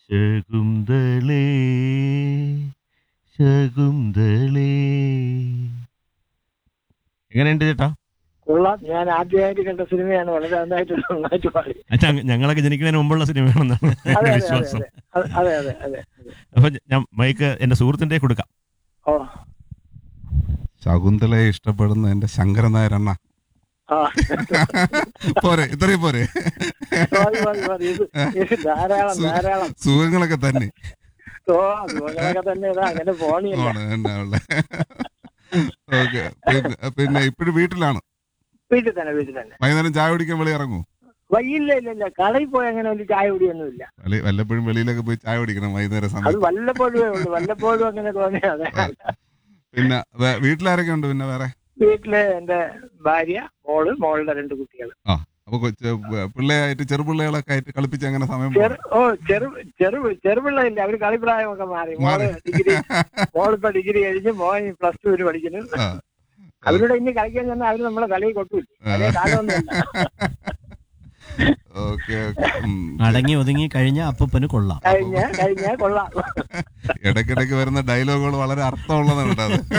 ശകുന്തളേ ശകുന്തളേ എങ്ങനെയുണ്ട് ചേട്ടാ കൊള്ളാം ഞാൻ ആദ്യമായിട്ട് കണ്ട സിനിമയാണ് വളരെ നന്നായിട്ട് നന്നായിട്ട് പാടി അച്ഛാ ഞങ്ങളൊക്കെ ജനിക്കുന്നതിന് മുമ്പുള്ള സിനിമയാണെന്നാണ് അതെ എന്റെ അതെ അതെ വിശ്വാസം അതെ അതെ അതെ അതെ അതെ അപ്പൊ ഞാൻ മൈക്ക് എന്റെ സുഹൃത്തിന്റെ കൊടുക്കാം ഓ ശകുന്തളയെ ഇഷ്ടപ്പെടുന്ന എന്റെ ശങ്കരൻ നായരണ്ണ ആ പോരെ ഇത്രയും പോരെ മതി മതി മതി ഇത് ഇത് ധാരാളം സു- ധാരാളം സുഖങ്ങളൊക്കെ തന്നെ ഓ അതുപോലെയൊക്കെ തന്നെ ഇതാ അങ്ങനെ പോണില്ല ആണ് തന്നെ ഉള്ളെ ഓക്കെ പിന്നെ പിന്നെ ഇപ്പോഴും വീട്ടിലാണ് വീട്ടിൽ തന്നെ വീട്ടിൽ തന്നെ വൈകുന്നേരം ചായ കുടിക്കാൻ വെളി ഇറങ്ങൂ വയ്യില്ല ഇല്ല ഇല്ല കടയിൽ പോയി അങ്ങനെ വലിയ ചായ കുടിയൊന്നുമില്ല വെളി വല്ലപ്പോഴും വെളിയിലൊക്കെ പോയി ചായ കുടിക്കണം വൈകുന്നേരം അത് സമയത്ത് വല്ലപ്പോഴും ഉള്ളൂ വല്ലപ്പോഴും അങ്ങനെ തോന്നിയാതെ പിന്നെ വേ- വീട്ടിലാരൊക്കെ ഉണ്ട് പിന്നെ വേറെ വീട്ടില് എന്റെ ഭാര്യ മോള് മോളുടെ രണ്ട് കുട്ടികൾ ആ അപ്പൊ കൊച്ചു പിള്ളേയായിട്ട് ചെറുപിള്ളകളൊക്കെ ആയിട്ട് കളിപ്പിച്ച് അങ്ങനെ സമയം പോകും. ചെറു ഓ ചെറു ചെറു ചെറുപിള്ളയില്ല അവര് കളിപ്രായമൊക്കെ മാറി മോള് മാറി. ഡിഗ്രി മോളിപ്പോ ഡിഗ്രി കഴിഞ്ഞ് മോൻ പ്ലസ് ടു പഠിക്കുന്നു ആ. അവരുടെ ഇനി കളിക്കാൻ ചെന്നാൽ അവര് നമ്മളെ കളിയിൽ കൊട്ടൂല്ല അതേ കാലമൊന്നുമില്ല ഓക്കെ ഓക്കെ ഉം. അടങ്ങി ഒതുങ്ങി കഴിഞ്ഞ അപ്പൂപ്പന് കൊള്ളാം കഴിഞ്ഞ കഴിഞ്ഞ കൊള്ളാം ഇടയ്ക്കിടയ്ക്ക് വരുന്ന ഡയലോഗുകൾ വളരെ അർത്ഥമുള്ളതാണ് കേട്ടോ അത്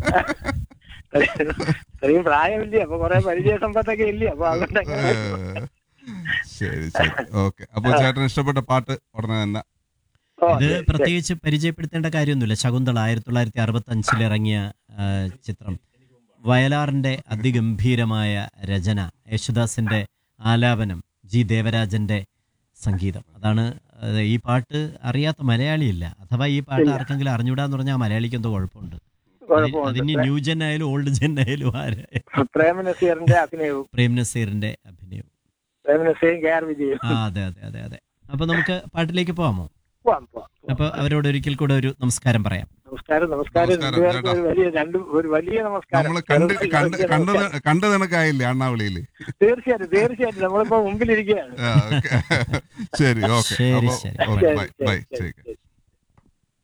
ഇത്രയും പ്രായമില്ലേ അപ്പൊ കുറെ പരിചയ സമ്പത്തൊക്കെ ഇല്ലേ അപ്പൊ അതുകൊണ്ട് അങ്ങനെ ഏ, ശരി ശരി ഓക്കെ അപ്പൊ ചേട്ടൻ ഇഷ്ടപ്പെട്ട പാട്ട് ഉടനെ തന്നെ ഓ, ഇത് ശരി, ശരി. പ്രത്യേകിച്ച് പരിചയപ്പെടുത്തേണ്ട കാര്യമൊന്നുമില്ല ശകുന്തള ആയിരത്തി തൊള്ളായിരത്തി അറുപത്തി അഞ്ചിൽ ഇറങ്ങിയ ആ, ചിത്രം വയലാറിന്റെ അതിഗംഭീരമായ രചന യേശുദാസിന്റെ ആലാപനം ജി ദേവരാജന്റെ സംഗീതം അതാണ് അത് ഈ പാട്ട് അറിയാത്ത മലയാളിയില്ല അഥവാ ഈ പാട്ട് ഇല്ല. ആർക്കെങ്കിലും അറിഞ്ഞൂടാന്ന് പറഞ്ഞാൽ മലയാളിക്ക് എന്തോ കുഴപ്പമുണ്ട് കുഴപ്പമുണ്ട്. അതിന് ന്യൂ ജെൻ ആയാലും ഓൾഡ് ജെൻ ആയാലും ആരായാലും പ്രേമ നസീറിന്റെ അഭിനയവും പ്രേം നസീറിന്റെ അഭിനയം പ്രേമ നസീറും കെ ആർ വിജയും ആ അതെ അതെ അതെ അതെ അപ്പൊ നമുക്ക് പാട്ടിലേക്ക് പോവാമോ പോവാം പോവാം അപ്പൊ അവരോട് ഒരിക്കൽ കൂടെ ഒരു നമസ്കാരം പറയാം നമസ്കാരം നമസ്കാരം നമസ്കാരം, രണ്ടുപേർക്കും ഒരു കേട്ടോ. വലിയ രണ്ട് ഒരു വലിയ നമസ്കാരം നമ്മള് കണ്ട് ചെറുത് കണ്ട് ചെറുത് കണ്ടത് നമസ്കാരം. കണ്ടത് കണക്കായില്ലേ അണ്ണാവിളിയില് തീർച്ചയായിട്ടും തീർച്ചയായിട്ടും നമ്മളിപ്പോ മുമ്പിലിരിക്കുകയാണ് ആ, ഓക്കെ. ശരി ഓക്കെ ശരി, അപ്പൊ ശരി. ഓക്കെ ശരി, ബൈ ശരി, ബൈ ശരി, ശരി ശരി.